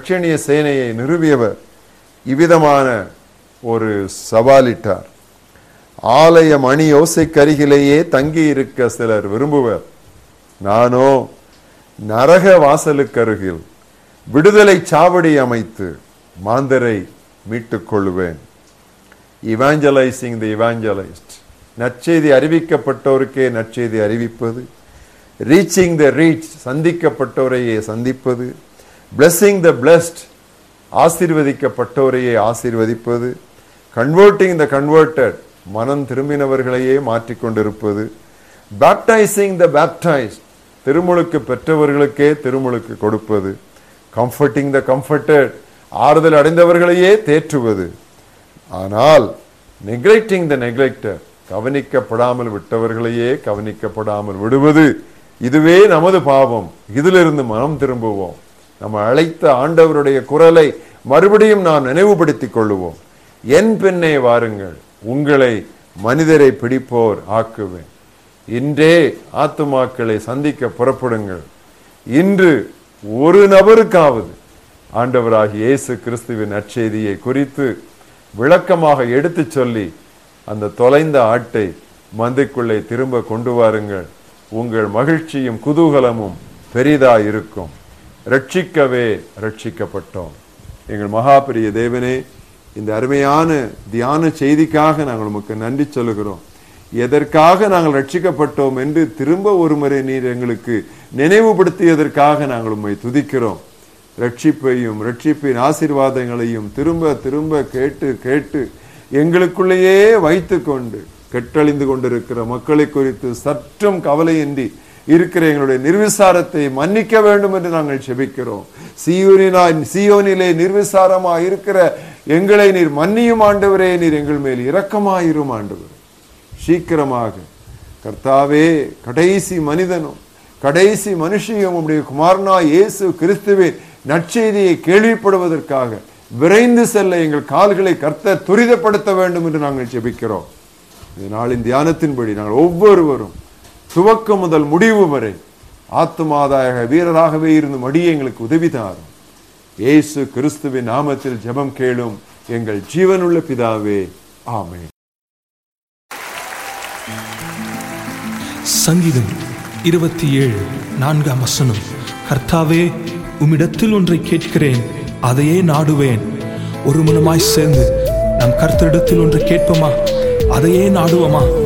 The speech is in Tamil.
ரட்சணிய சேனையை நிறுவியவர் இவ்விதமான ஒரு சவாலிட்டார் ஆலய மணி ஓசைக்கருகிலேயே தங்கி இருக்க சிலர் விரும்புவர் நானோ நரக வாசலுக்கருகில் விடுதலை சாவடி அமைத்து மாந்தரை மீட்டுக் கொள்ளுவேன் இவாஞ்சலைசிங் தி இவாஞ்சலைஸ்ட் நற்செய்தி அறிவிக்கப்பட்டோருக்கே நற்செய்தி அறிவிப்பது ரீச்சிங் த ரீச் சந்திக்கப்பட்டோரையே சந்திப்பது blessing த blessed ஆசீர்வதிக்கப்பட்டோரையே ஆசீர்வதிப்பது கன்வெர்ட்டிங் த கன்வெர்டட் மனம் திரும்பினவர்களையே மாற்றிக்கொண்டிருப்பது பேப்டைசிங் த பேப்டைஸ்ட் திருமுழுக்கு பெற்றவர்களுக்கே திருமுழுக்கு கொடுப்பது கம்ஃபர்ட்டிங் த கம்ஃபர்டட் ஆறுதல் அடைந்தவர்களையே தேற்றுவது ஆனால் நெக்லெக்டிங் த நெக்லெக்டர் கவனிக்கப்படாமல் விட்டவர்களையே கவனிக்கப்படாமல் விடுவது இதுவே நமது பாவம் இதிலிருந்து மனம் திரும்புவோம் நம்ம அழைத்த ஆண்டவருடைய குரலை மறுபடியும் நாம் நினைவுபடுத்திக் கொள்ளுவோம் என் பெண்ணே வாருங்கள் உங்களை மனிதரை பிடிப்போர் ஆக்குவேன் இன்றே ஆத்துமாக்களை சந்திக்க புறப்படுங்கள் இன்று ஒரு நபருக்காவது ஆண்டவராகிய இயேசு கிறிஸ்துவின் நற்செய்தியை குறித்து விளக்கமாக எடுத்துச் சொல்லி அந்த தொலைந்த ஆட்டை மந்தைக்குள்ளே திரும்ப கொண்டு வாருங்கள் உங்கள் மகிழ்ச்சியும் குதூகலமும் பெரிதா இருக்கும் ரட்சிக்கவே ரட்சிக்கப்பட்டோம் எங்கள் மகாபிரிய தேவனே இந்த அருமையான தியான செய்திக்காக நாங்கள் உமக்கு நன்றி சொல்லுகிறோம் எதற்காக நாங்கள் ரட்சிக்கப்பட்டோம் என்று திரும்ப ஒரு முறை நீர் எங்களுக்கு நினைவுபடுத்தியதற்காக நாங்கள் உம்மை துதிக்கிறோம் ரட்சிப்பையும் ரட்சிப்பின் ஆசீர்வாதங்களையும் திரும்ப திரும்ப கேட்டு கேட்டு எங்களுக்குள்ளேயே வைத்துக்கொண்டு கெட்டழிந்து கொண்டிருக்கிற மக்களை குறித்து சற்றும் கவலையின்றி இருக்கிற எங்களுடைய நிர்விசாரத்தை மன்னிக்க வேண்டும் என்று நாங்கள் செபிக்கிறோம் சியோனினா சியோனிலே நிர்விசாரமா இருக்கிற எங்களை நீர் மன்னியும் ஆண்டவரே நீர் எங்கள் மேல் இரக்கமாயிரும் ஆண்டவர் சீக்கிரமாக கர்த்தாவே கடைசி மனிதனும் கடைசி மனுஷியும் உடைய குமாரனா இயேசு கிறிஸ்துவின் நற்செய்தியை கேள்விப்படுவதற்காக விரைந்து செல்ல எங்கள் கால்களை கர்த்தர் துரிதப்படுத்த வேண்டும் என்று நாங்கள் ஜெபிக்கிறோம் இந்த நாளின் தியானத்தின்படி நாங்கள் ஒவ்வொருவரும் துவக்கம் முதல் முடிவு வரை ஆத்துமாதாயக வீரராகவே இருந்து மடிய எங்களுக்கு உதவி தாரும் இயேசு கிறிஸ்துவின் நாமத்தில் ஜெபம் கேளும் எங்கள் ஜீவனுள்ள பிதாவே ஆமென் சங்கீதம் இருபத்தி ஏழு நான்காம் வசனம் கர்த்தாவே உம்மிடத்தில் ஒன்றை கேட்கிறேன் அதையே நாடுவேன் ஒரு மனமாய் சேர்ந்து நம் கர்த்தரிடத்தில் ஒன்றை கேட்போமா அதையே நாடுவோமா